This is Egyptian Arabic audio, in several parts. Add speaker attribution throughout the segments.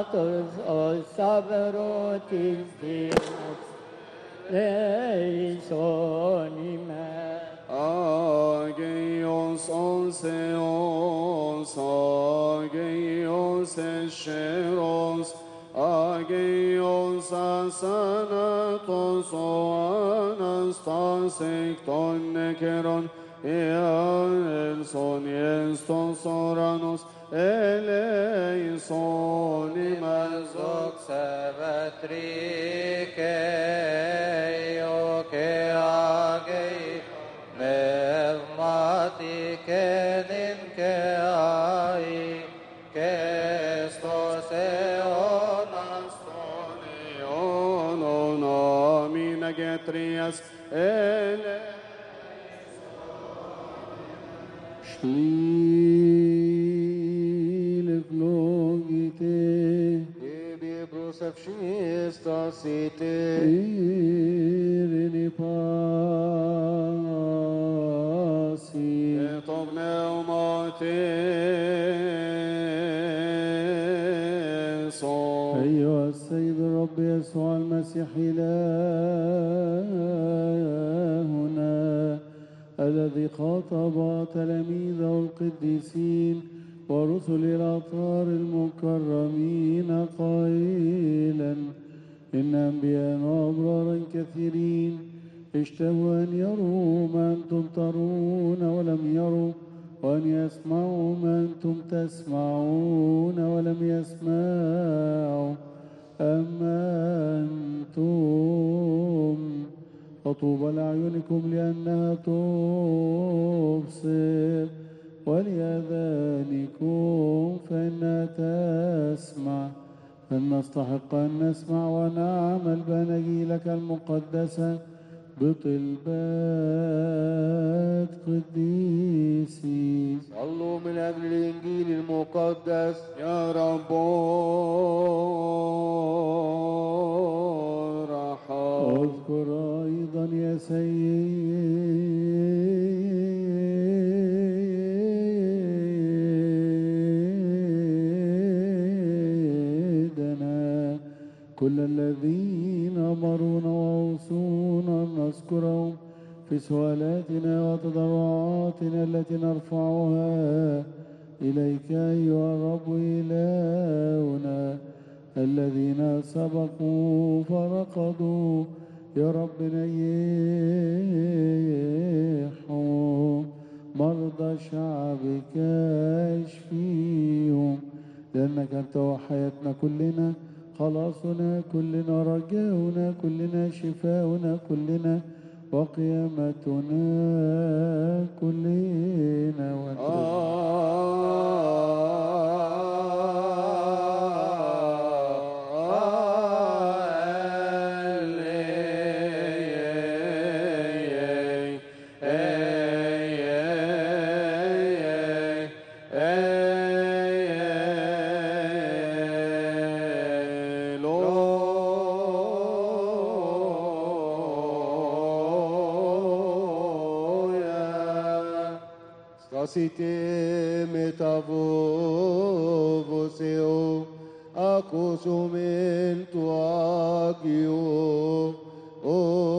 Speaker 1: Atos os sabrotis dios leisonime.
Speaker 2: Αγίος ο Θεός, Αγίος εσχερός, Αγίος ασανάτος, ο Αναστάς εκ των νεκρών, Ιέλσον Ιέστος ουρανός, ελέησον ημάς
Speaker 3: Δόξα Πατρίκε, Υιό και Άγιοι, πνεύματι και νυν και αεί, και στος αιώνας
Speaker 2: των αιώνων. Αμήν αγετρίας ελε.
Speaker 4: Stille glogite,
Speaker 3: Ibi προσευσίστας είτε,
Speaker 4: ειρήνη πάση.
Speaker 2: Και το πνεύμα τέσσον.
Speaker 4: أيها السيد الرب يسوع المسيح إلهنا الذي خاطب تلاميذه القديسين ورسل الأطهار المكرمين قائلا إن أنبياء وأبرارا كثيرين اشتهوا أن يروا ما أنتم ترون ولم يروا وأن يسمعوا ما أنتم تسمعون ولم يسمعوا أما أنتم فطوبى لأعينكم لأنها تبصر ولأذانكم فإنها تسمع فلنستحق أن نسمع ونعمل بأناجيلك المقدسة بطلبات قديسي
Speaker 3: صلوا من أجل الإنجيل المقدس
Speaker 2: يا رب ارحم
Speaker 4: اذكر أيضا يا سيدنا كل الذين أمرونا وأوصونا أن نذكرهم في سؤالاتنا وتضرعاتنا التي نرفعها إليك أيها الرب إلهنا الذين سبقوا فرقدوا يا رب نيحهم مرضى شعبك اشفيهم لأنك أنت وحياتنا كلنا خلاصنا كلنا رجاؤنا كلنا شفاؤنا كلنا وقيامتنا كلنا وانت
Speaker 3: Σκάσιτε μεταβόβοσεω, ακούσομεν του Άγιου, ο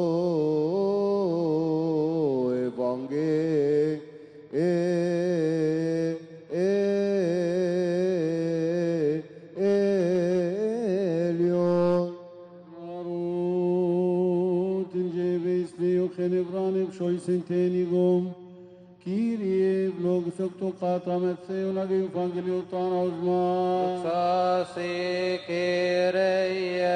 Speaker 3: Ευαγγέλιον.
Speaker 4: Narut in jeves leo chenevranem shoy sentenigum. Kyrie vlogosok to katamet seo nage evangelio tan ozma.
Speaker 3: Σάσι Κύριε.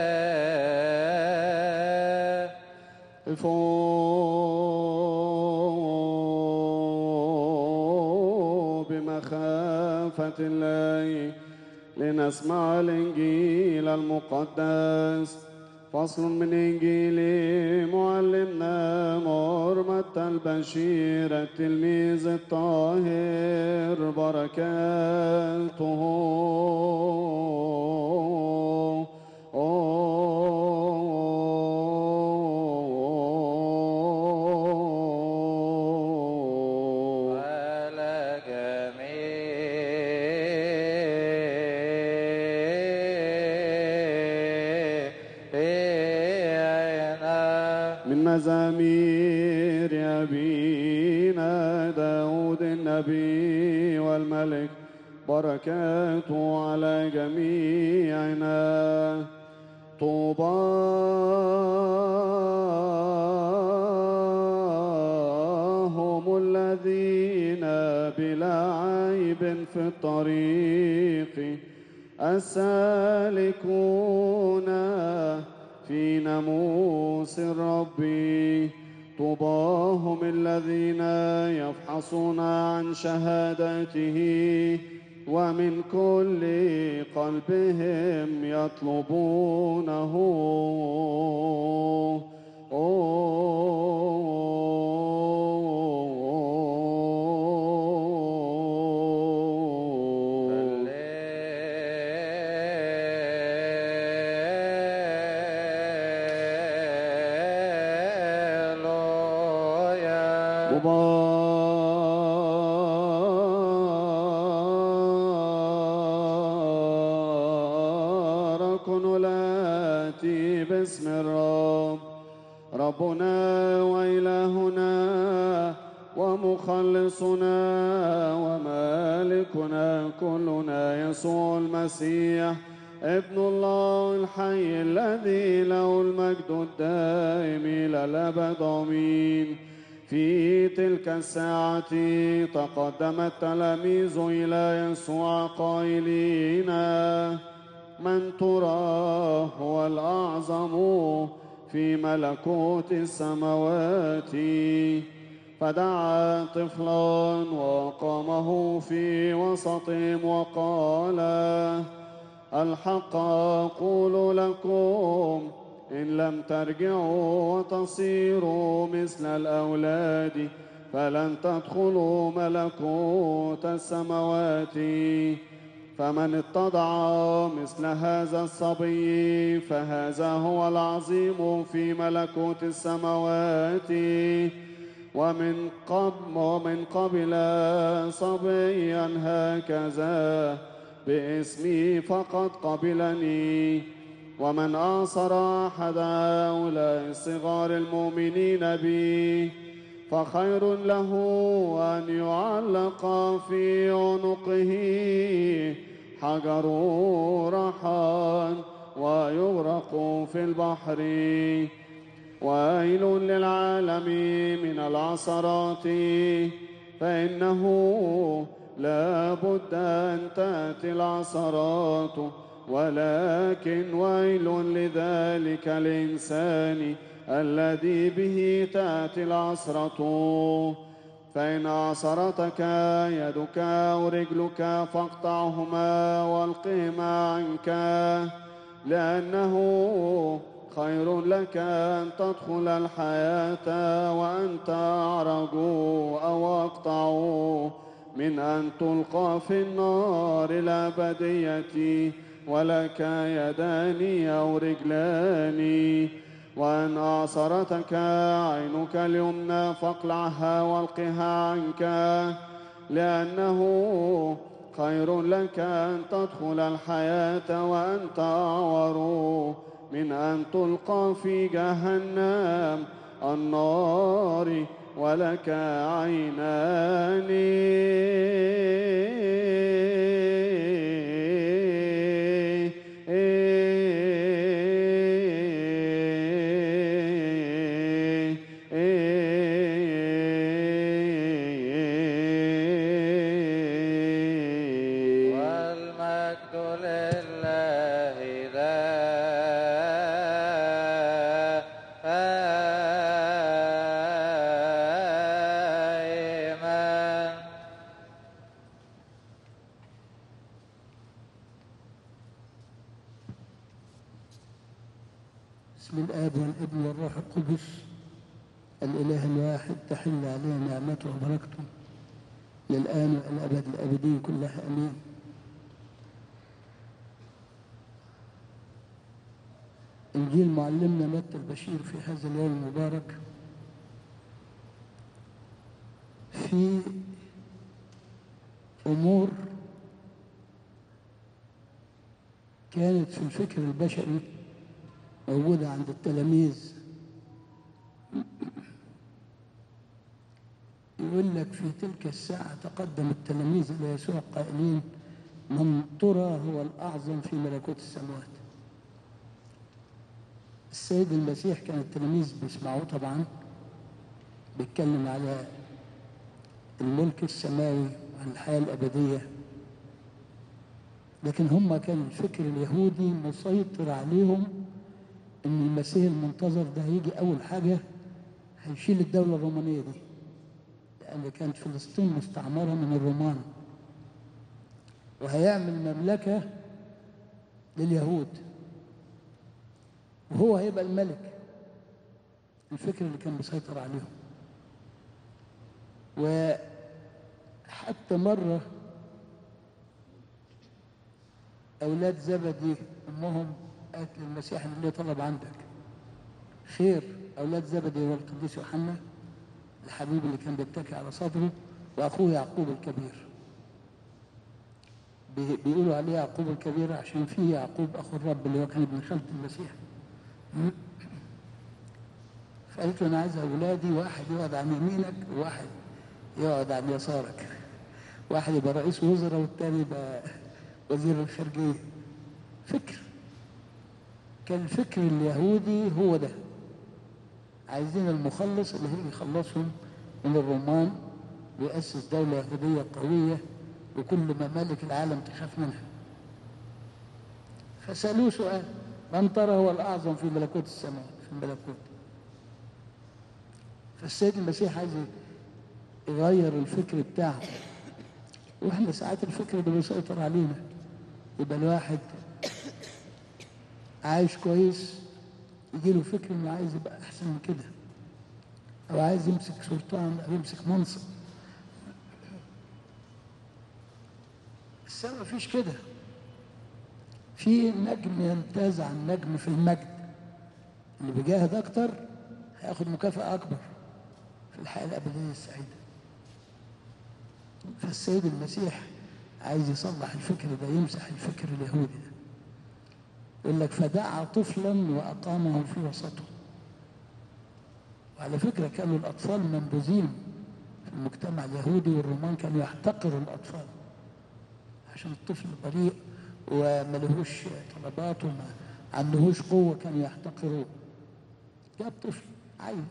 Speaker 2: الفو بمخافة الله لنسمع الإنجيل المقدس فصل من إنجيل معلمنا مرمة البشير التلميذ الطاهر بركاته
Speaker 3: على
Speaker 2: مزامير أبينا داود النبي والملك بركاته على جميعنا طوباهم الذين بلا عيب في الطريق السالكون في ناموس الرب طوباهم الذين يفحصون عن شهادته ومن كل قلبهم يطلبونه
Speaker 3: هللويا
Speaker 2: مبارك نلاتي باسم الرب ربنا وإلهنا ومخلصنا ومالكنا كلنا يسوع المسيح ابن الله الحي الذي له المجد الدائم إلى الأبد آمين في تلك الساعة تقدم التلاميذ إلى يسوع قائلين من ترى هو الأعظم في ملكوت السماوات فدعا طفلا وقامه في وسطهم وقال الحق أقول لكم إن لم ترجعوا وتصيروا مثل الأولاد فلن تدخلوا ملكوت السماوات فمن اتضع مثل هذا الصبي فهذا هو العظيم في ملكوت السماوات ومن قبل ومن قبل صبيا هكذا باسمي فقد قبلني ومن أعصر أحد هؤلاء الصغار المؤمنين بي فخير له أن يعلق في عنقه حجر رحان ويغرق في البحر ويل للعالم من العثرات فإنه لا بد أن تأتي العثرات ولكن ويل لذلك الإنسان الذي به تأتي العثرة فإن عصرتك يدك أو رجلك فاقطعهما والقهما عنك لأنه خير لك أن تدخل الحياة وأنت أعرج أو أقطع من أن تلقى في النار الأبدية ولك يدان أو رجلان وأن أعصرتك عينك اليمنى فاقلعها والقها عنك لأنه خير لك أن تدخل الحياة وأنت أعور من أن تلقى في جهنم النار ولك عينان
Speaker 3: والمجد لله دائما
Speaker 1: بسم الآب والابن والروح القدس الإله الواحد تحل علينا نعمته وبركته للآن وإلى أبد الآبدين كلها أمين إنجيل معلمنا متى البشير في هذا اليوم المبارك في أمور كانت في الفكر البشري موجودة عند التلاميذ يقول لك في تلك الساعة تقدم التلاميذ إلى يسوع قائلين من ترى هو الأعظم في ملكوت السماوات السيد المسيح كان التلاميذ بيسمعوه طبعا بيتكلم على الملك السماوي وعن الحياة الأبدية لكن هم كان الفكر اليهودي مسيطر عليهم ان المسيح المنتظر ده هيجي اول حاجه هيشيل الدوله الرومانيه دي لان كانت فلسطين مستعمره من الرومان وهيعمل مملكه لليهود وهو هيبقى الملك الفكر اللي كان مسيطر عليهم وحتى مره أولاد زبدي أمهم قالت للمسيح إن ليه طلب عندك خير أولاد زبدي هو القديس يوحنا الحبيب اللي كان بيتكي على صدره وأخوه يعقوب الكبير بي- بيقولوا عليه يعقوب الكبير عشان فيه يعقوب أخو الرب اللي هو كان ابن خالة المسيح فقالت له أنا عايز أولادي واحد يقعد عن يمينك وواحد يقعد عن يسارك واحد يبقى رئيس وزراء والتاني يبقى وزير الخارجية فكر كان الفكر اليهودي هو ده عايزين المخلص اللي هيجي يخلصهم من الرومان ويأسس دولة يهودية قوية وكل ممالك العالم تخاف منها فسألوه سؤال من ترى هو الأعظم في ملكوت السماوات في الملكوت فالسيد المسيح عايز يغير الفكر بتاعه واحنا ساعات الفكر اللي بيسيطر علينا يبقى الواحد عايش كويس يجي له فكر انه عايز يبقى احسن من كده او عايز يمسك سلطان او يمسك منصب السما مفيش كده في نجم يمتاز عن نجم في المجد اللي بيجاهد اكتر هياخد مكافأة اكبر في الحياة الابدية السعيدة فالسيد المسيح عايز يصلح الفكر ده يمسح الفكر اليهودي ده يقول لك فدعا طفلا واقامه في وسطه وعلى فكره كانوا الاطفال منبوذين في المجتمع اليهودي والرومان كانوا يحتقروا الاطفال عشان الطفل بريء وملهوش طلبات وما عندهوش قوه كانوا يحتقروه جاب طفل عيل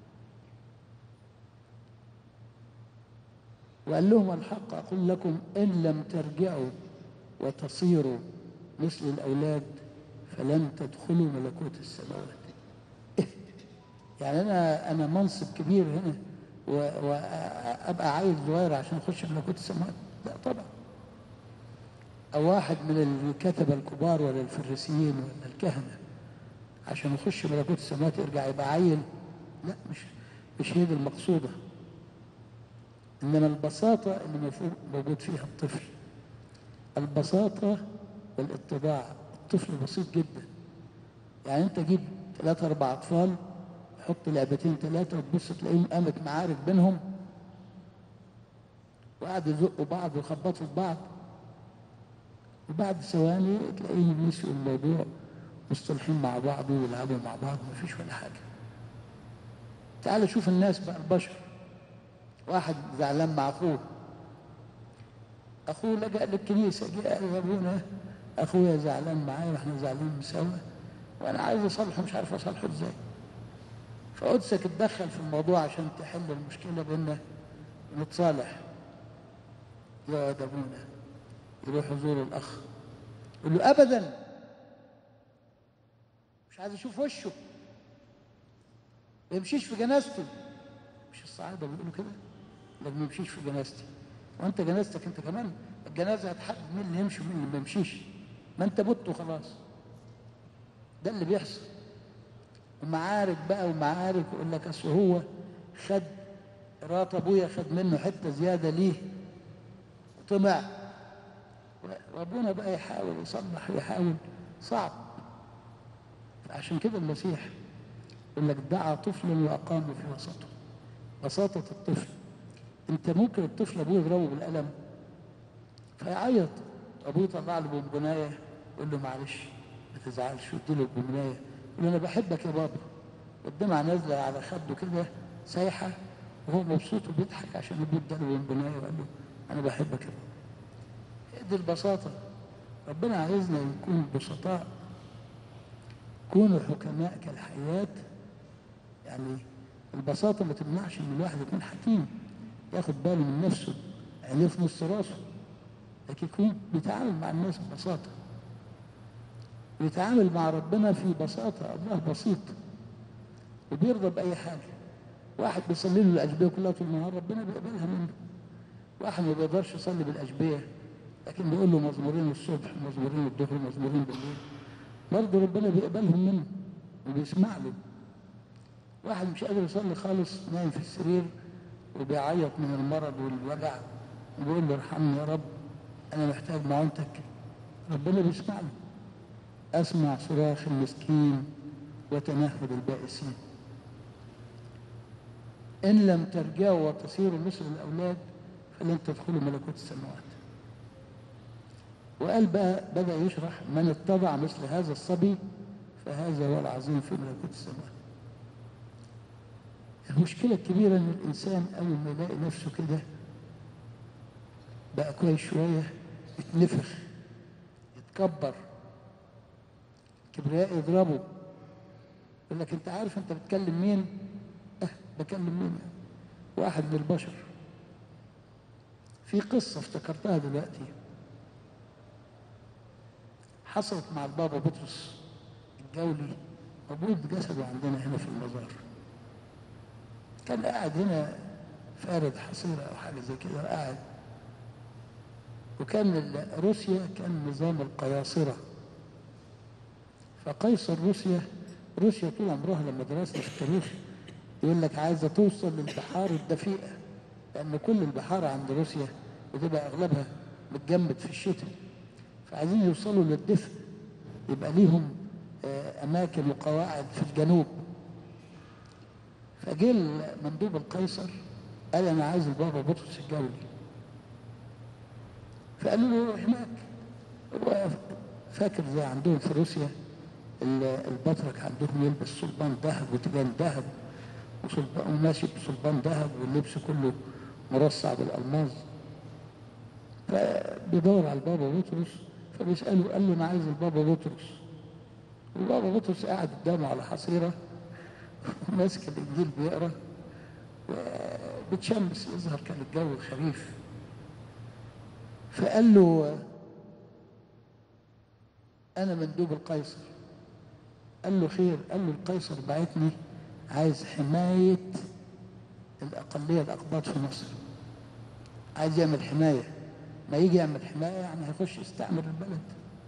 Speaker 1: وقال لهم الحق أقول لكم إن لم ترجعوا وتصيروا مثل الأولاد فلن تدخلوا ملكوت السماوات إيه؟ يعني أنا أنا منصب كبير هنا و- وأبقى عيل صغير عشان أخش ملكوت السماوات لا طبعا أو واحد من الكتبة الكبار ولا الفريسيين ولا الكهنة عشان يخش ملكوت السماوات يرجع يبقى عيل لا مش مش هي دي المقصوده إنما البساطة اللي مفهوم- موجود فيها الطفل البساطة والاتباع الطفل بسيط جدا يعني أنت جيب ثلاثة أربع أطفال حط لعبتين ثلاثة وتبص تلاقيهم قامت معارك بينهم وقعدوا يزقوا بعض ويخبطوا في بعض وبعد ثواني تلاقيهم نسيوا الموضوع مصطلحين مع بعض ويلعبوا مع بعض مفيش ولا حاجة تعال شوف الناس بقى البشر واحد زعلان مع اخوه اخوه لجأ للكنيسه جه قال يا ابونا اخويا زعلان معايا واحنا زعلانين سوا وانا عايز اصالحه مش عارف اصالحه ازاي فقدسك اتدخل في الموضوع عشان تحل المشكله بينا نتصالح يقعد ابونا يروح يزور الاخ يقول له ابدا مش عايز اشوف وشه ما يمشيش في جنازته مش الصعايده بيقولوا كده لك ما يمشيش في جنازتي وانت جنازتك انت كمان الجنازه هتحدد مين اللي يمشي ومين اللي ما يمشيش ما انت مت وخلاص ده اللي بيحصل ومعارك بقى ومعارك يقول لك اصل هو خد رات ابويا خد منه حته زياده ليه وطمع وابونا بقى يحاول يصلح ويحاول صعب عشان كده المسيح يقول لك دعا طفلا واقامه في وسطه بساطة الطفل انت ممكن الطفل ابوه يضربه بالقلم فيعيط ابوه يطلع له بونبونايه يقول له معلش ما تزعلش وادي له البونبونايه يقول له انا بحبك يا بابا والدمعة نازلة على خده كده سايحة وهو مبسوط وبيضحك عشان ابوه اداله بنبنايه وقال له انا بحبك يا بابا دي البساطه ربنا عايزنا نكون بسطاء كونوا حكماء كالحياة يعني البساطة ما تمنعش ان الواحد يكون حكيم ياخد باله من نفسه عينيه في نص راسه لكن يكون بيتعامل مع الناس ببساطة بيتعامل مع ربنا في بساطة الله بسيط وبيرضى بأي حاجة واحد بيصلي له الأجبية كلها طول النهار ربنا بيقبلها منه واحد ما بيقدرش يصلي بالأجبية لكن بيقول له مزمورين الصبح مزمورين الظهر مزمورين بالليل برضه ربنا بيقبلهم منه وبيسمع له واحد مش قادر يصلي خالص نايم في السرير وبيعيط من المرض والوجع وبيقول له ارحمني يا رب انا محتاج معونتك ربنا بيسمع له اسمع صراخ المسكين وتنهد البائسين ان لم ترجعوا وتصيروا مثل الاولاد فلن تدخلوا ملكوت السماوات وقال بقى بدأ يشرح من اتبع مثل هذا الصبي فهذا هو العظيم في ملكوت السماء المشكلة الكبيرة إن الإنسان أول ما يلاقي نفسه كده بقى كويس شوية يتنفخ يتكبر الكبرياء يضربه يقول لك أنت عارف أنت بتكلم مين؟ أه بكلم مين يعني؟ واحد من البشر في قصة افتكرتها دلوقتي حصلت مع البابا بطرس الجولي موجود جسده عندنا هنا في المزار كان قاعد هنا فارد حصيرة أو حاجة زي كده قاعد وكان ال- روسيا كان نظام القياصرة فقيصر روسيا روسيا طول عمرها لما درسنا في التاريخ يقول لك عايزة توصل للبحار الدفيئة لأن كل البحار عند روسيا بتبقى أغلبها متجمد في الشتاء فعايزين يوصلوا للدفء يبقى ليهم آه، أماكن وقواعد في الجنوب فجه مندوب القيصر قال أنا عايز البابا بطرس الجولي فقالوا له روح هناك هو فاكر زي عندهم في روسيا ال- البطرك عندهم يلبس صلبان ذهب وتبان ذهب وصلبان وماشي بصلبان ذهب واللبس كله مرصع بالألماظ فبيدور على البابا بطرس فبيسأله قال له أنا عايز البابا بطرس البابا بطرس قاعد قدامه على حصيرة وماسك الإنجيل بيقرأ وبتشمس يظهر كان الجو خريف فقال له أنا مندوب القيصر قال له خير قال له القيصر بعتني عايز حماية الأقلية الأقباط في مصر عايز يعمل حماية ما يجي يعمل حماية يعني هيخش يستعمر البلد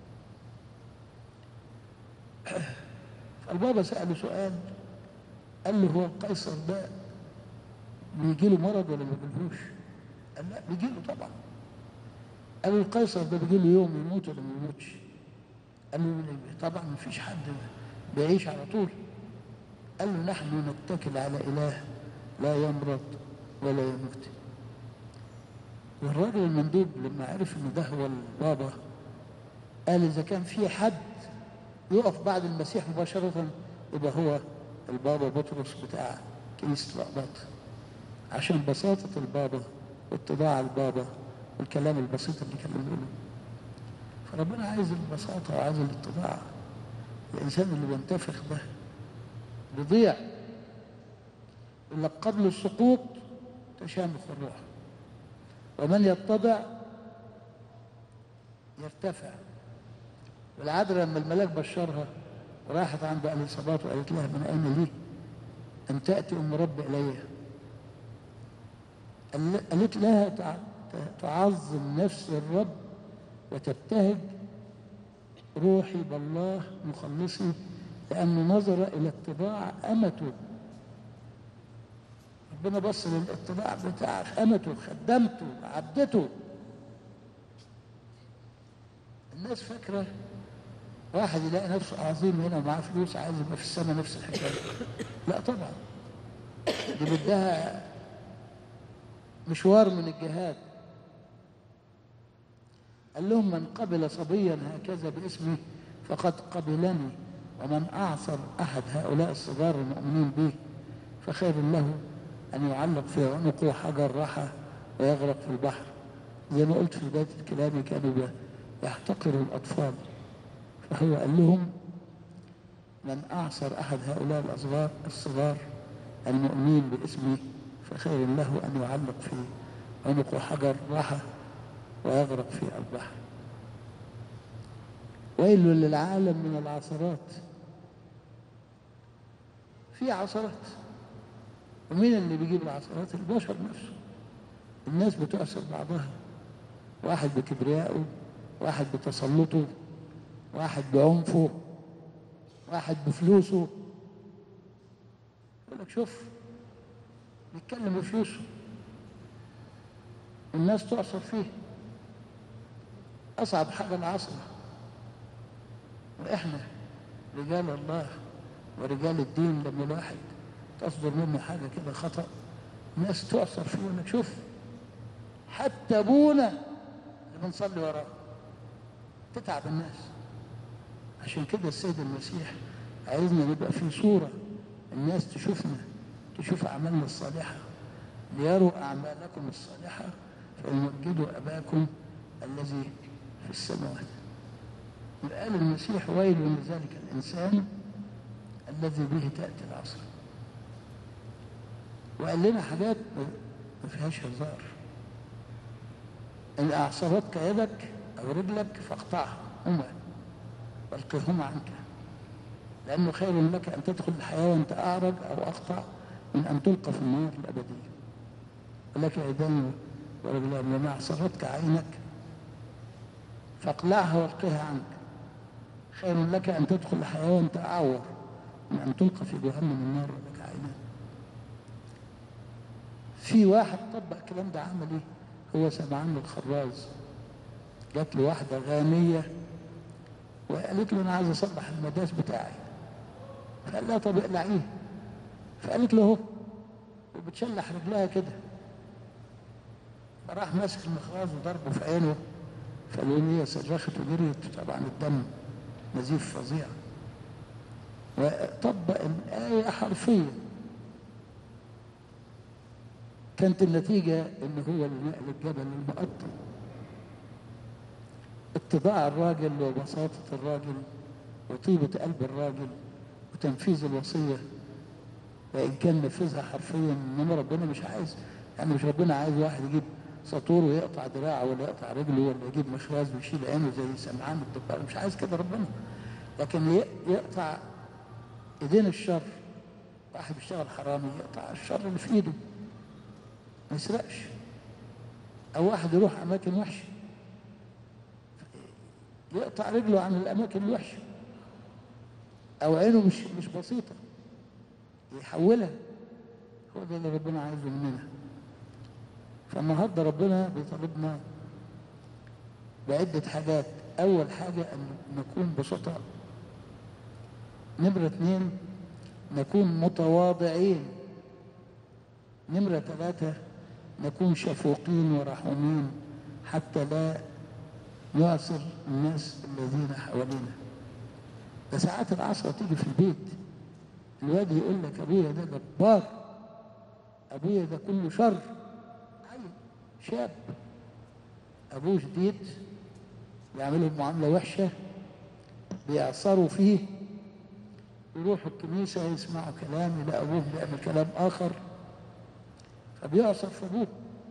Speaker 1: فالبابا سأله سؤال قال له هو القيصر ده بيجي له مرض ولا ما بيجيلوش؟ قال لا بيجي له طبعا قال له القيصر ده بيجي له يوم يموت ولا ما يموتش؟ قال له طبعا ما فيش حد بيعيش على طول قال له نحن نتكل على إله لا يمرض ولا يموت والراجل المندوب لما عرف ان ده هو البابا قال اذا كان في حد يقف بعد المسيح مباشرة يبقى هو البابا بطرس بتاع كنيسة الأقباط عشان بساطة البابا واتضاع البابا والكلام البسيط اللي كان بيقوله فربنا عايز البساطة وعايز الاتضاع الإنسان اللي بينتفخ ده بيضيع يقول لك قبل السقوط تشامخ الروح ومن يتضع يرتفع والعذراء لما الملاك بشرها وراحت عند اليصابات وقالت لها من اين لي ان تاتي ام رب الي قال- قالت لها تع- تعظم نفس الرب وتبتهج روحي بالله مخلصي لانه نظر الى اتباع امته ربنا بص للاتباع بتاع امته خدمته عبدته الناس فاكره واحد يلاقي نفسه عظيم هنا ومعاه فلوس عايز يبقى في السماء نفس الحكايه لا طبعا دي بدها مشوار من الجهاد قال لهم من قبل صبيا هكذا باسمي فقد قبلني ومن اعصر احد هؤلاء الصغار المؤمنين به فخير له أن يعلق في عنقه حجر رحى ويغرق في البحر زي ما قلت في بداية الكلام كانوا بي- يحتقروا الأطفال فهو قال لهم من أعصر أحد هؤلاء الأصغار الصغار المؤمنين باسمي فخير له أن يعلق في عنقه حجر رحى ويغرق في البحر ويل للعالم من العثرات في عثرات ومين اللي بيجيب العثرات البشر نفسه الناس بتعثر بعضها واحد بكبريائه واحد بتسلطه واحد بعنفه واحد بفلوسه يقول لك شوف بيتكلم بفلوسه الناس تعصر فيه أصعب حاجة العصر وإحنا رجال الله ورجال الدين لما الواحد تصدر منه حاجة كده خطأ الناس تعصر فيه يقول لك شوف حتى أبونا اللي بنصلي وراه تتعب الناس عشان كده السيد المسيح عايزنا نبقى في صورة الناس تشوفنا تشوف أعمالنا الصالحة ليروا أعمالكم الصالحة فيمجدوا أباكم الذي في السماوات قال المسيح ويل لذلك الإنسان الذي به تأتي العصر وقال لنا حاجات ما فيهاش هزار إن أعصرتك يدك أو رجلك فاقطعها هما والقهما عنك لأنه خير لك أن تدخل الحياة وأنت أعرج أو أقطع من أن تلقى في النار الأبدية ولك يدان ورجلان وما أعصرتك عينك فاقلعها والقها عنك خير لك أن تدخل الحياة وأنت أعور من أن تلقى في جهنم النار ولك عينان في واحد طبق الكلام ده عمل ايه؟ هو سمعان الخراز جات له واحدة غانية وقالت له أنا عايز أصلح المداس بتاعي فقال لها طب اقلعيه فقالت له اهو وبتشلح رجلها كده فراح ماسك المخراز وضربه في عينه فالولية صرخت وجريت طبعا الدم نزيف فظيع وطبق الآية حرفيا كانت النتيجة إن هو اللي نقل الجبل المقطم اتباع الراجل وبساطة الراجل وطيبة قلب الراجل وتنفيذ الوصية وإن كان نفذها حرفيا إنما ربنا مش عايز يعني مش ربنا عايز واحد يجيب سطور ويقطع دراعه ولا يقطع رجله ولا يجيب مخراز ويشيل عينه زي سمعان الدبار مش عايز كده ربنا لكن ي- يقطع ايدين الشر واحد بيشتغل حرامي يقطع الشر اللي في ايده ما يسرقش او واحد يروح اماكن وحشه يقطع رجله عن الاماكن الوحشه او عينه مش مش بسيطه يحولها هو ده اللي ربنا عايزه مننا فالنهارده ربنا بيطالبنا بعدة حاجات أول حاجة أن نكون بسطاء نمرة اثنين نكون متواضعين نمرة ثلاثة نكون شفوقين ورحومين حتى لا نعصر الناس الذين حوالينا ده ساعات العصرة تيجي في البيت الواد يقول لك أبويا ده جبار أبويا ده كله شر عيل شاب أبوه شديد بيعملوا معاملة وحشة بيعصروا فيه يروحوا الكنيسة يسمعوا كلام يلاقوا أبوه بيعمل كلام آخر فبيعصر في أبوه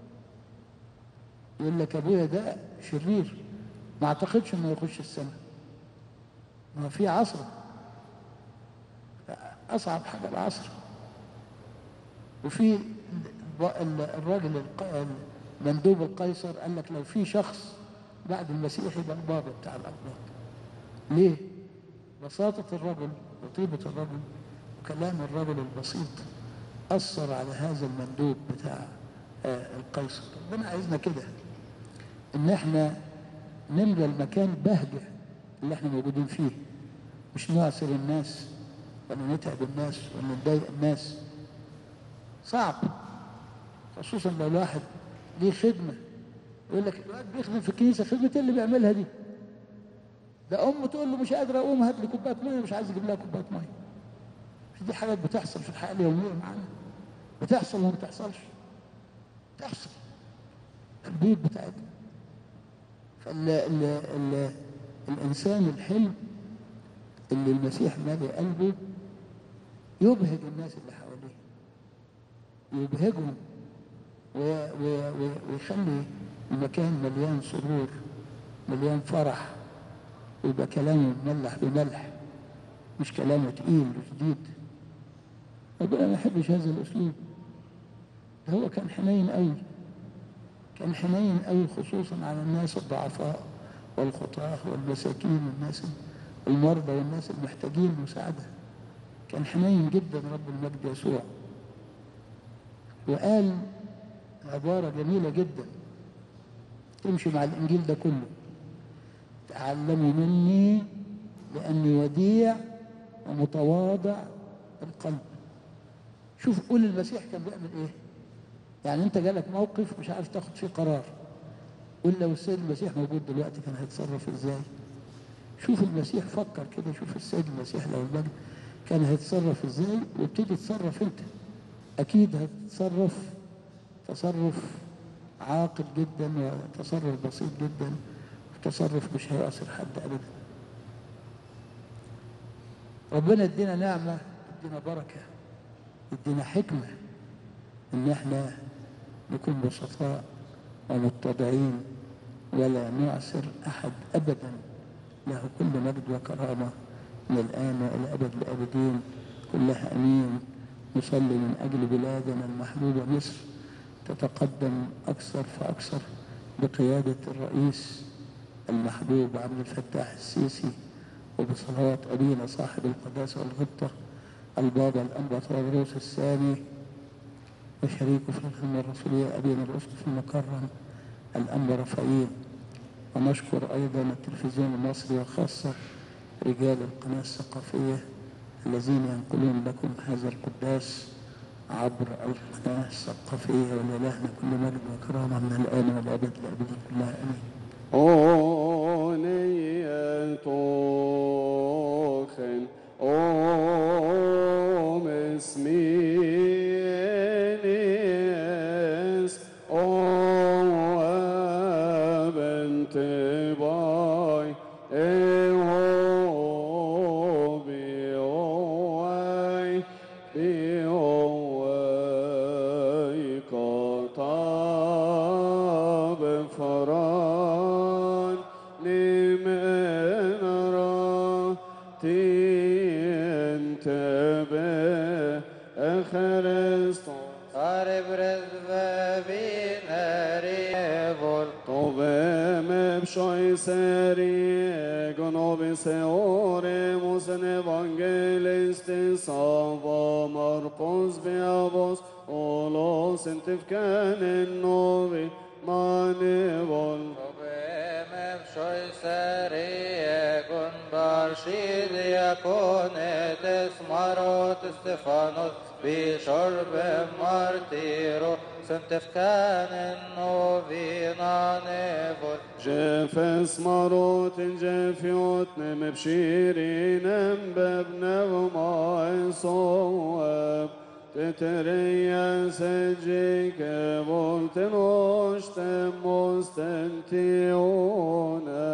Speaker 1: يقول لك أبويا ده شرير ما أعتقدش إنه يخش السماء ما في عصر أصعب حاجة العصر وفي ال- الراجل الق- المندوب القيصر قال لك لو في شخص بعد المسيح يبقى البابا بتاع الأقباط ليه؟ بساطة الرجل وطيبة الرجل وكلام الرجل البسيط أثر على هذا المندوب بتاع آه، القيصر ربنا عايزنا كده إن إحنا نملى المكان بهجة اللي إحنا موجودين فيه مش نعسر الناس ولا نتعب الناس ولا نضايق الناس صعب خصوصا لو الواحد ليه خدمة يقول لك الواحد بيخدم في الكنيسة خدمة إيه اللي بيعملها دي ده أمه تقول له مش قادر أقوم هات لي كوباية مية مش عايز أجيب لها كوباية مية مش دي حاجات بتحصل في الحياة اليومية معانا بتحصل ولا ما بتحصلش تحصل في البيوت بتاعتنا فال ال ال الإنسان الحلم اللي المسيح مالي قلبه يبهج الناس اللي حواليه يبهجهم و- و- و- ويخلي المكان مليان سرور مليان فرح ويبقى كلامه مملح بملح مش كلامه تقيل وشديد ربنا ما يحبش هذا الأسلوب ده هو كان حنين قوي كان حنين قوي خصوصا على الناس الضعفاء والخطاة والمساكين والناس المرضى والناس المحتاجين مساعدة كان حنين جدا رب المجد يسوع وقال عبارة جميلة جدا تمشي مع الإنجيل ده كله تعلموا مني لأني وديع ومتواضع القلب شوف قول المسيح كان بيعمل ايه يعني انت جالك موقف مش عارف تاخد فيه قرار قول لو السيد المسيح موجود دلوقتي كان هيتصرف ازاي شوف المسيح فكر كده شوف السيد المسيح لو المجد كان هيتصرف ازاي وابتدي تصرف انت اكيد هتتصرف تصرف عاقل جدا وتصرف بسيط جدا وتصرف مش هيأثر حد ابدا ربنا ادينا نعمه ادينا بركه ادينا حكمه ان احنا نكون بسطاء ومتضعين ولا نعسر احد ابدا له كل مجد وكرامه من الان والى ابد الابدين كلها امين نصلي من اجل بلادنا المحبوبه مصر تتقدم اكثر فاكثر بقياده الرئيس المحبوب عبد الفتاح السيسي وبصلوات ابينا صاحب القداسه والغبطه البابا الانبا طرابلس الثاني وشريكه في الخدمة الرسولية أبينا الأسقف المكرم الأنبا رفائيل ونشكر أيضا التلفزيون المصري وخاصة رجال القناة الثقافية الذين ينقلون لكم هذا القداس عبر القناة الثقافية ولإلهنا كل مجد وكرامة من الآن والأبد لأبد كلها آمين
Speaker 2: أولية توخن أوم اسمينيس أو بنت باي إيهو بيوي بيوي كتاب فران لمن را تنتبه أخرستون
Speaker 3: Are brezvevineri
Speaker 2: Tove me pshoj seri Gonovi se ore Musen evangelisti Sava Marcos Beavos Olos intifkanen novi Mane vol
Speaker 3: Problemem šoj serije gun baršid jakonetes marot Stefanos bishorbe martiro Sentefkanen novina nevol
Speaker 2: جفس مروت جفيوت مبشيرين بابنا وما صواب تتريا سجيك بولت نوشت مستنتيونا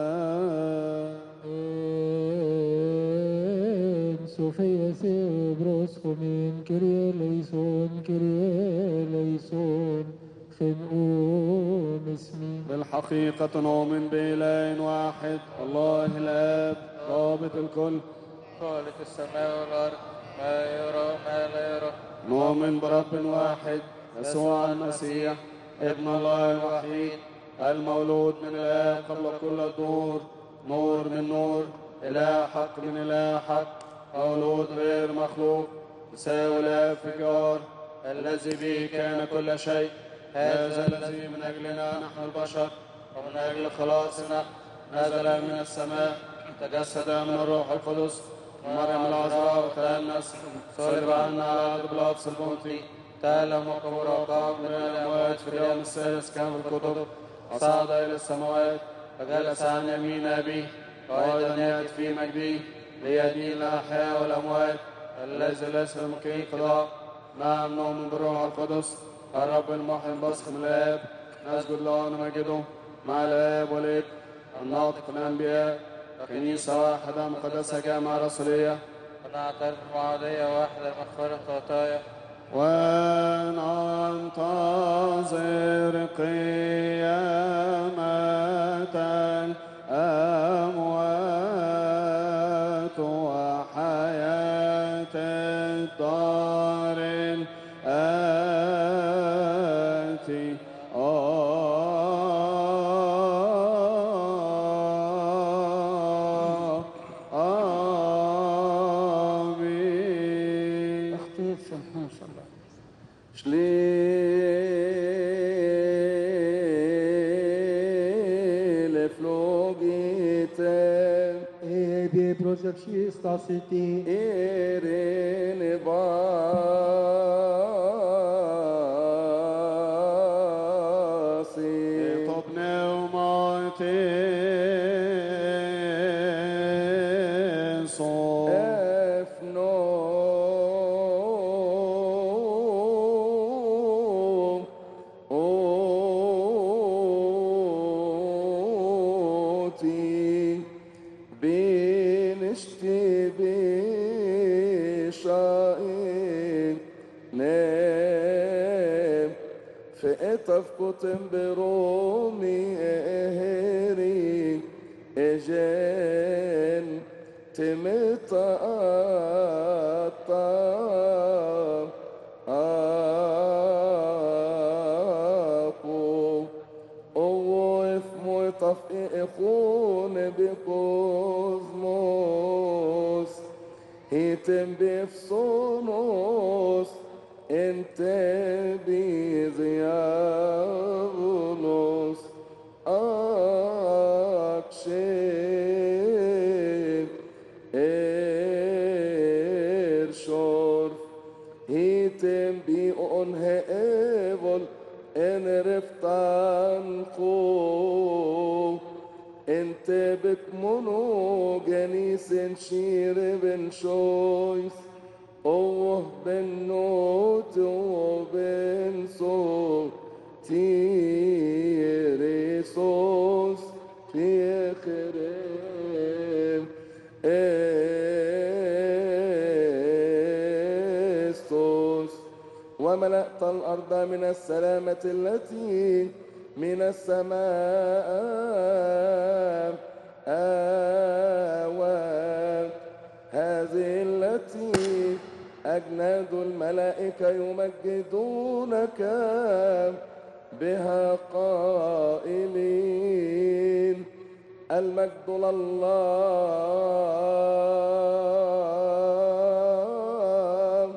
Speaker 1: En Sofia Sebros Homin Kyrie Leison Kyrie Leison خنقوم اسمي
Speaker 2: بالحقيقة نؤمن بإله واحد الله الآب رابط الكل
Speaker 3: خالق السماء والأرض ما يرى وما لا يرى
Speaker 2: نؤمن برب واحد يسوع المسيح ابن الله الوحيد المولود من الآب قبل كل الدور نور من نور إله حق من إله حق مولود غير مخلوق يساوي الآب في جار الذي به كان كل شيء هذا الذي من أجلنا نحن البشر ومن أجل خلاصنا نزل من السماء تجسد من الروح القدس ومريم العذراء وتأنس صلب عنا على عهد بلاطس البنطي تألم وقبر وقام من الأموات في اليوم الثالث كان في الكتب وصعد إلى السماوات وجلس عن يمين أبيه وأيضا يأتي في مجده ليدين الأحياء والأموات الذي ليس يمكن قضاء نعم نؤمن بالروح القدس الرب المحيي البصخ من الآب نسجد له ونمجده مع الآب والابن الناطق الأنبياء كنيسة واحدة مقدسة جامعة رسولية
Speaker 3: ونعترف بعضية واحدة مغفرة خطايا
Speaker 2: وننتظر قيامة الأموات وحياة الدار الآتي آمين
Speaker 1: اخطيت سامحوني صلى الله عليه وسلم.
Speaker 2: Schlile flogite
Speaker 4: Ebi prosepsi stasiti,
Speaker 2: Irene vasi Top pneumate Efno أوتي بنشتي بشائن نام فئتف كتم برومي اهري اجان تمتقطع أقو اوف متفقون بكوزموس هيتم بفصونوس انت بزياغلوس اكشف ارشور هيتم بي اونها ايفول ان رفتان قو انت بكمنو جنيس شير بن شويس اوه بن نوت وبن صوت تيريسوس في خرم استوس وملأت الأرض من السلامة التي من السماء آوات هذه التي أجناد الملائكة يمجدونك بها قائلين المجد لله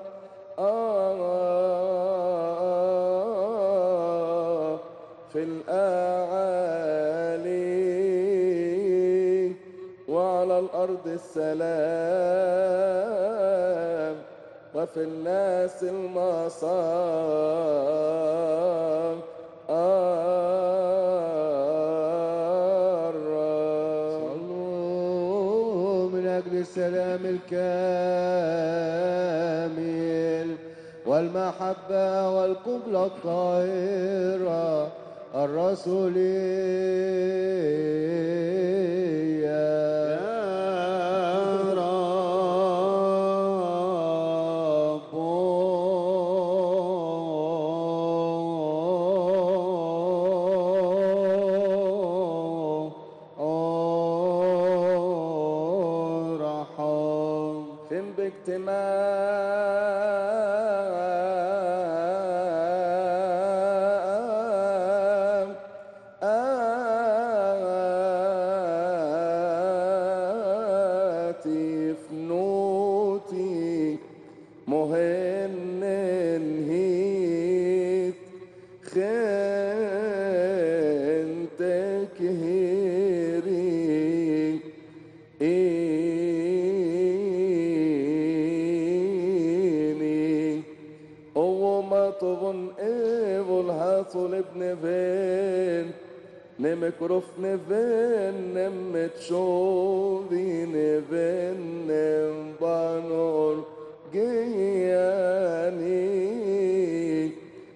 Speaker 2: آه في الأعالي وعلى الأرض السلام وفي الناس المصاب
Speaker 4: صلوا من أجل السلام الكامل والمحبة والقبلة الطاهرة الرسولية
Speaker 2: فين باجتماع آتي فنوتي مهن هيت خنتك هيري إيني أو ما تظن إيفول هاصل ابن فين نمكروف نفين نمت شودي نفين نمبانور جياني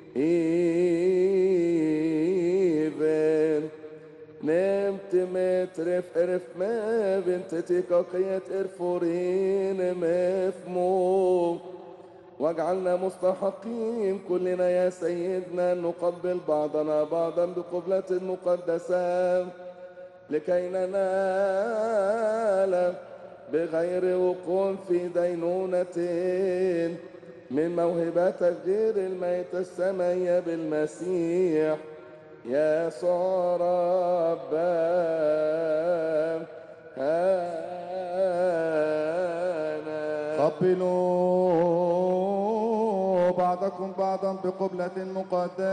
Speaker 2: إيبن نمت مترف إرف ما بنت تكاكية إرفورين مفمو واجعلنا مستحقين كلنا يا سيدنا أن نقبل بعضنا بعضا بقبلة مقدسة لكي ننال بغير وقوع في دينونة من موهبتك غير الميت السمية بالمسيح يا ربنا
Speaker 4: قبلوا بعضكم بعضا بقبلة مقدسة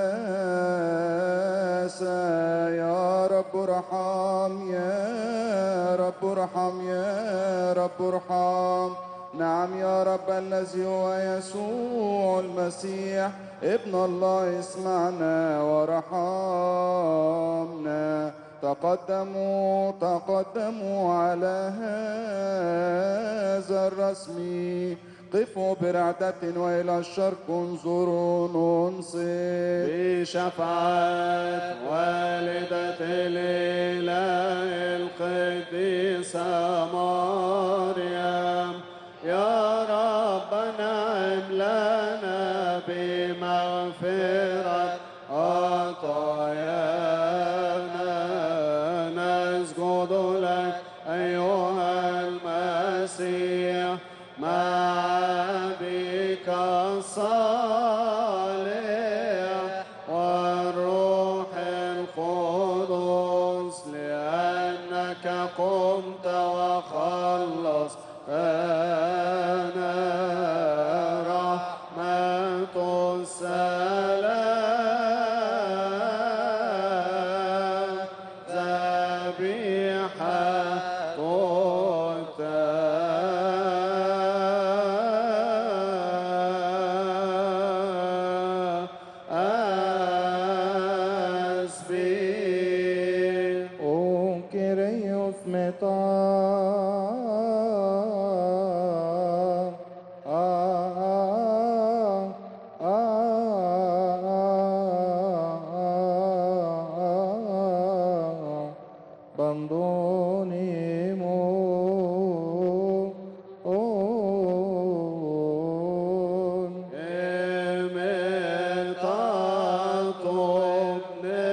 Speaker 4: يا رب ارحم يا رب ارحم يا رب ارحم نعم يا رب الذي هو يسوع المسيح ابن الله اسمعنا ورحمنا تقدموا تقدموا على هذا الرسم قفوا برعدة وإلى الشرق انظروا ننصت
Speaker 2: بشفاعة والدة الإله القديسة مريم يا رب نعم لنا بمغفرة خطايانا نسجد لك أيها المسيح مع بك الصالح والروح القدس لأنك قمت وخلص أنا رحمة السلام ذبيحة أسبي
Speaker 4: O Kyrios μετά. Α, α, α, Μπαντώνει μου.
Speaker 2: Εμετάτω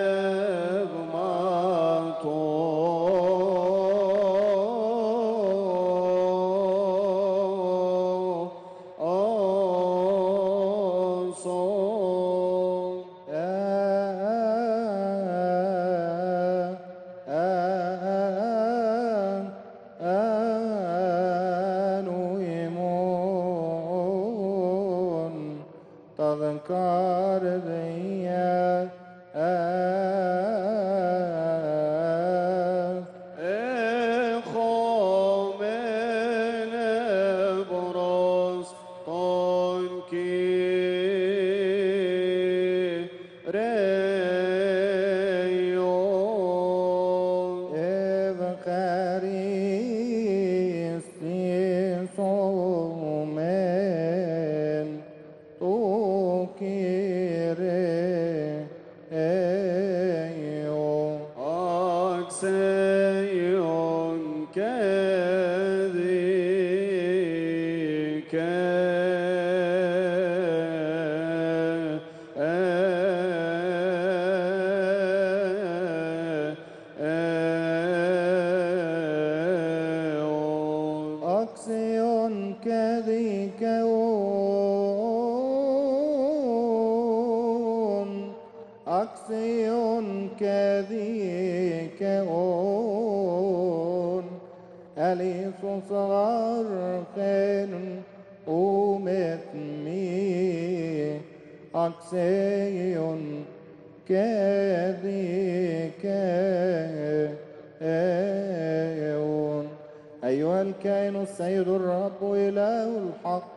Speaker 2: πνεύματο όσον
Speaker 4: تذكر ذي
Speaker 2: Έχομεν εμπρός τον Κύριον.
Speaker 4: Ευχαριστησόμεν το Κύριε.
Speaker 2: Αξέιον και δικαίων.
Speaker 4: Αξιον και δικαιών, αξιον και δικαιών, ελίσσος αρχαίν ούμεθμι, αξιον και δικαιών. أيها الكائن السيد الرب إله الحق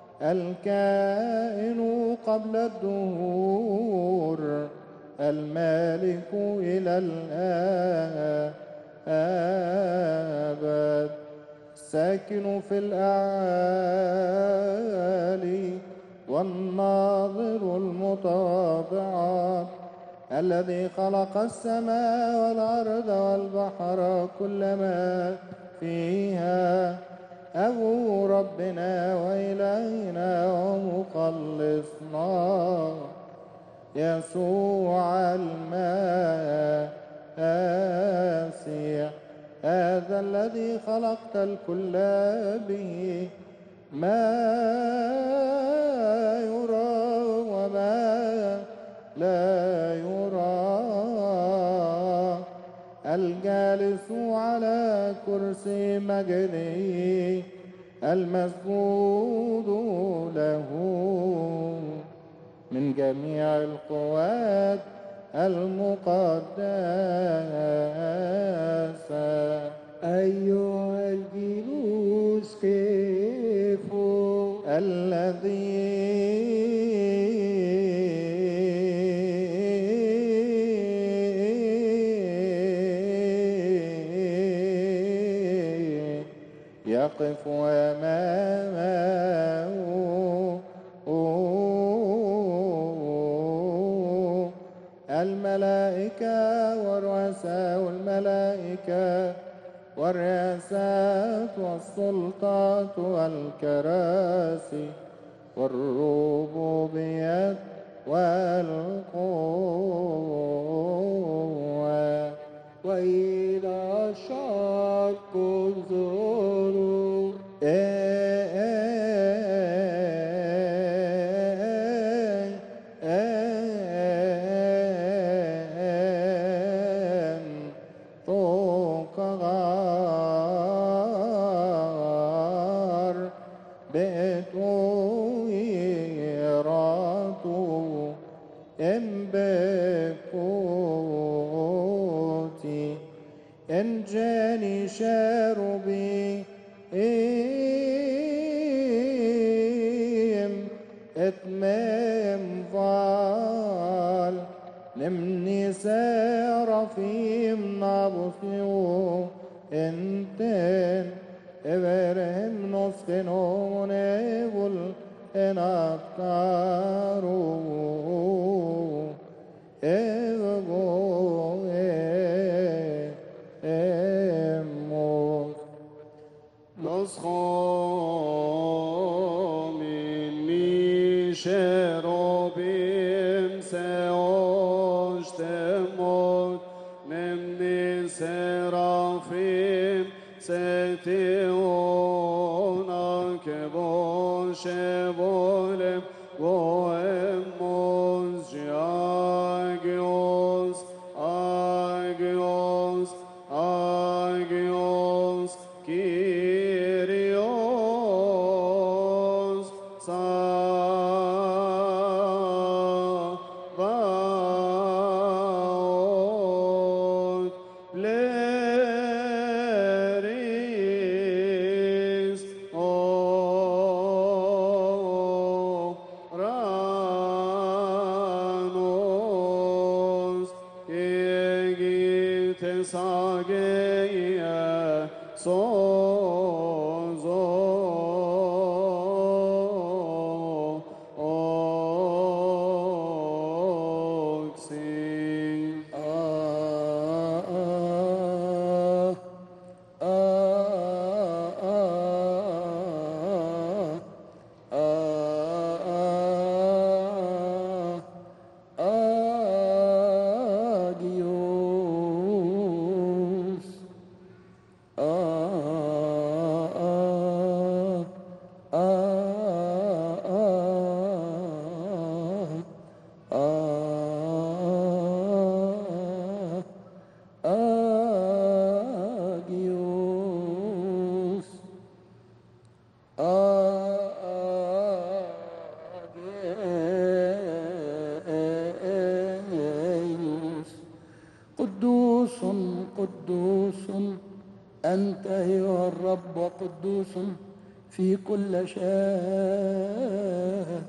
Speaker 4: الكائن قبل الدهور المالك إلى الآبد ساكن
Speaker 5: الساكن في الأعالي والناظر المتواضع الذي خلق السماء والأرض والبحر كل ما فيها أبو ربنا وإلهنا ومخلصنا يسوع المسيح هذا الذي خلقت الكل به ما يرى وما لا يرى الجالس على كرسي مجده المسجود له من جميع القوات المقدسة
Speaker 6: أيها الجلوس كيف
Speaker 5: الذي يقف أمامه الملائكة ورؤساء الملائكة والرئاسات والسلطات والكراسي والربوبيات والقوة
Speaker 6: وإلى شق انظروا
Speaker 5: توقغار بتويراتو امبكوتي انجاني شاربي ام اتمام ضال نمني سرافيم نابوثيو انتن ابرهم نسخنون ابل اناكارو ابغو امو
Speaker 2: نسخو مني شروبيم سيوش تموت نمني سرافيم ستيونا كبوش بولم وإموز جاجيوس آجيوس آجيوس كيريوس Sabaoth Bleris O Ranos Egite Sageia Sozo Oxing
Speaker 6: Agios Agios Agios قدوس قدوس أنت أيها الرب قدوس في كل شيء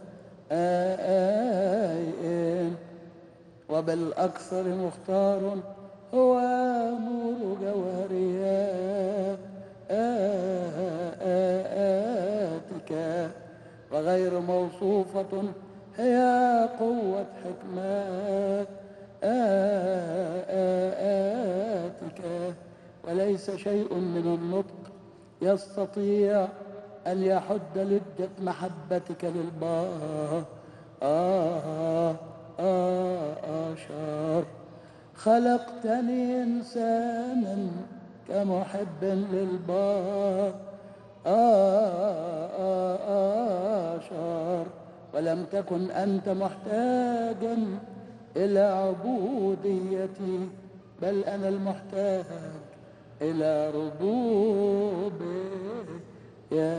Speaker 6: وبالأكثر مختار هو نور جوهرها وليس شيء من النطق يستطيع أن يحد لجة محبتك للبار آه آه آشار خلقتني إنسانا كمحب للبار آه آه آه آشار ولم تكن أنت محتاجا إلى عبوديتي بل أنا المحتاج إلى ربوبي يا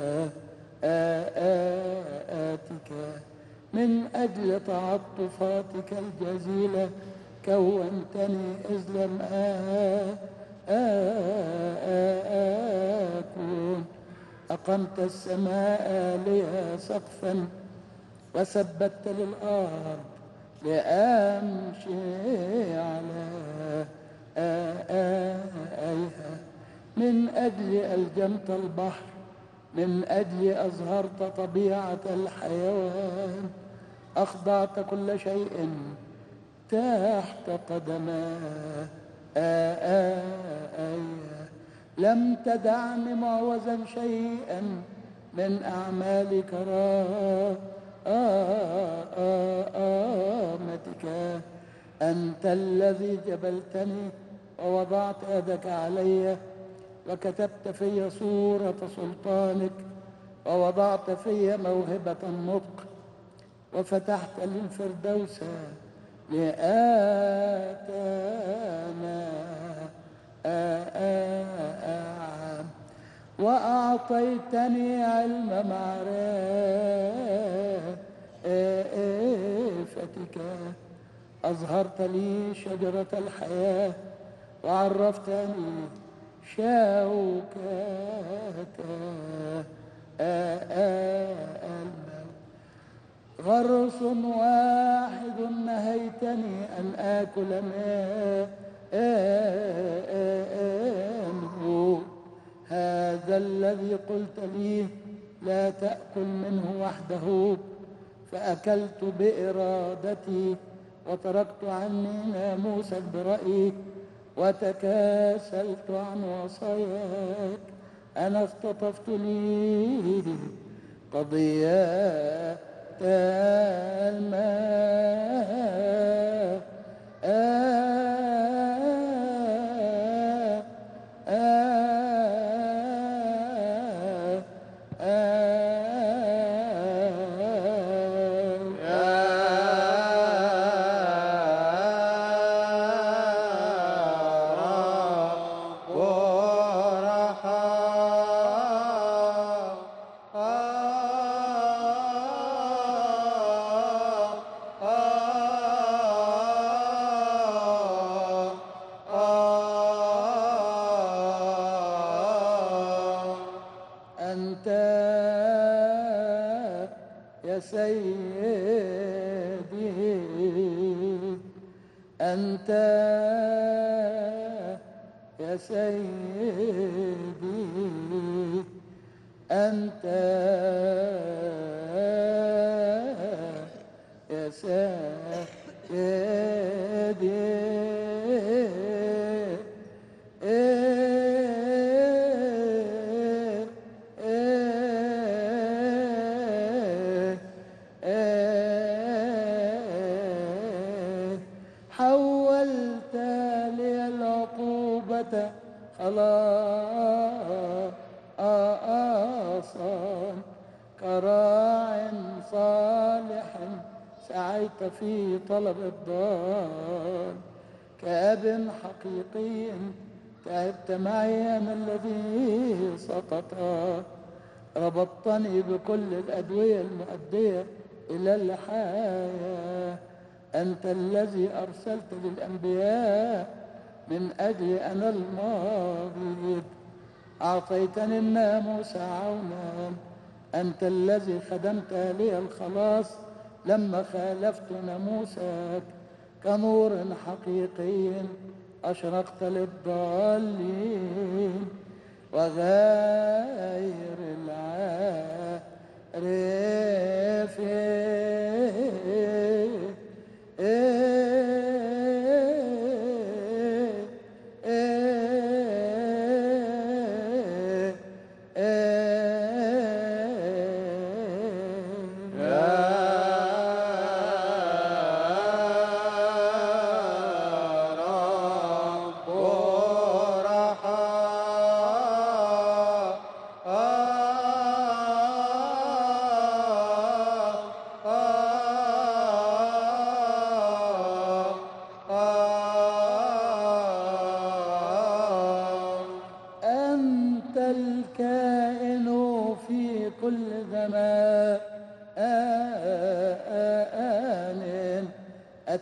Speaker 6: آتك من أجل تعطفاتك الجزيلة كونتني إذ لم آ- آ- آ- أكون أقمت السماء لها سقفا وثبت للأرض لأمشي على آيها من أجل ألجمت البحر من أجل أظهرت طبيعة الحيوان أخضعت كل شيء تحت قدماه لم تدعني معوزا شيئا من أعمال كرامتك أنت الذي جبلتني ووضعت يدك علي وكتبت في صورة سلطانك ووضعت في موهبة النطق وفتحت للفردوس لآتانا آه وأعطيتني علم معرفتك أظهرت لي شجرة الحياة وعرفتني شوكة الموت غرس واحد نهيتني أن آكل منه هذا الذي قلت لي لا تأكل منه وحده فأكلت بإرادتي وتركت عني ناموسك برأيي وتكاسلت عن وصاياك أنا اختطفت لي قضية الماء أنت يا سيدي أنت يا سيدي أنت يا سيدي حولت لي العقوبة خلاصا كراع صالح سعيت في طلب الضال كأب حقيقي تعبت معي أنا الذي سقط ربطتني بكل الأدوية المؤدية إلى الحياة أنت الذي أرسلت للأنبياء من أجل أنا المريض أعطيتني الناموس عونا أنت الذي خدمت لي الخلاص لما خالفت ناموسك كنور حقيقي أشرقت للضالين وغير العارف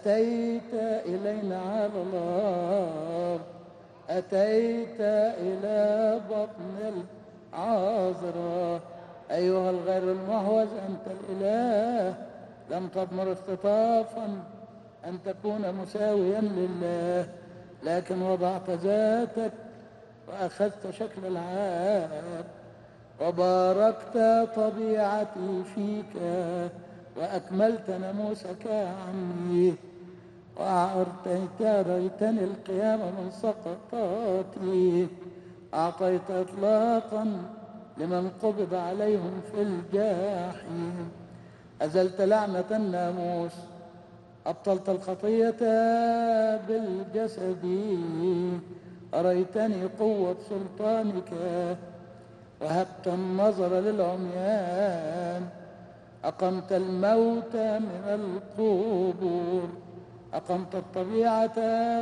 Speaker 6: أتيت إلينا على الأرض أتيت إلى بطن العذراء أيها الغير المهوز أنت الإله لم تضمر اختطافا أن تكون مساويا لله لكن وضعت ذاتك وأخذت شكل العاب وباركت طبيعتي فيك وأكملت ناموسك عني وأعطيت ريتني القيام من سقطاتي أعطيت إطلاقا لمن قبض عليهم في الجحيم أزلت لعنة الناموس أبطلت الخطية بالجسد أريتني قوة سلطانك وهبت النظر للعميان أقمت الموت من القبور أقمت الطبيعة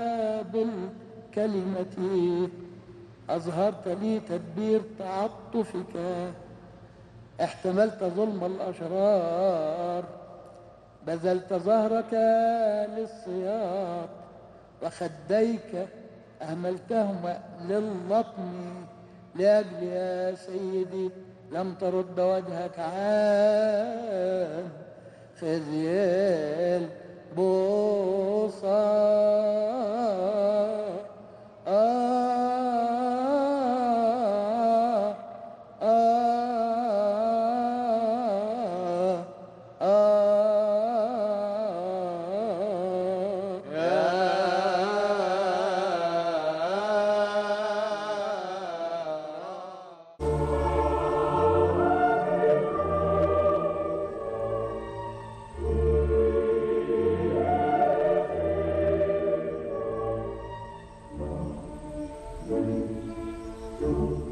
Speaker 6: بالكلمة أظهرت لي تدبير تعطفك احتملت ظلم الأشرار بذلت ظهرك للصياط وخديك أهملتهما للطم لأجل يا سيدي لم ترد وجهك عن خزي البصار آه آه آه
Speaker 5: Thank